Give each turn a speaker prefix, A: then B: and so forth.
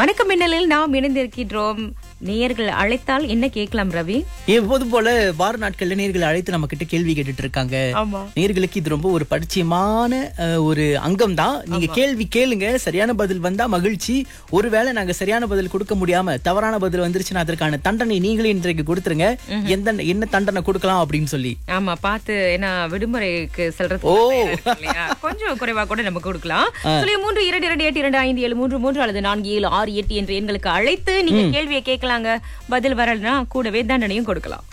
A: வணக்கம் மின்னலில் நாம் இணைந்திருக்கின்றோம் நேயர்கள் அழைத்தால் என்ன கேட்கலாம் ரவி
B: எப்போது போல வார நாட்கள்ல நேர்களை அழைத்து நம்ம கிட்ட கேள்வி கேட்டுட்டு இருக்காங்க
A: ஆமா
B: நேர்களுக்கு இது ரொம்ப ஒரு பரிச்சயமான அஹ், ஒரு அங்கம் தான் நீங்க கேள்வி கேளுங்க சரியான பதில் வந்தா மகிழ்ச்சி ஒருவேளை நாங்க சரியான பதில் கொடுக்க முடியாம தவறான பதில் வந்துருச்சுன்னா அதற்கான தண்டனை நீங்களே இன்றைக்கு கொடுத்துருங்க எந்த என்ன தண்டனை கொடுக்கலாம் அப்படின்னு சொல்லி
A: ஆமா பார்த்து ஏன்னா விடுமுறைக்கு செல்றது
B: ஓ.
A: இல்லையா? கொஞ்சம் குறைவா கூட நம்ம கொடுக்கலாம் சொல்லி மூன்று இரண்டு இரண்டு எட்டு இரண்டு ஐந்து ஏழு மூன்று மூன்று அல்லது நான்கு ஏழு ஆறு எட்டு என்ற எண்களுக்கு அழைத்து நீங்க கேள்வியை கேட்கலாங்க பதில் வரலனா கூடவே தண்டனையும் கொடுக்கலாம்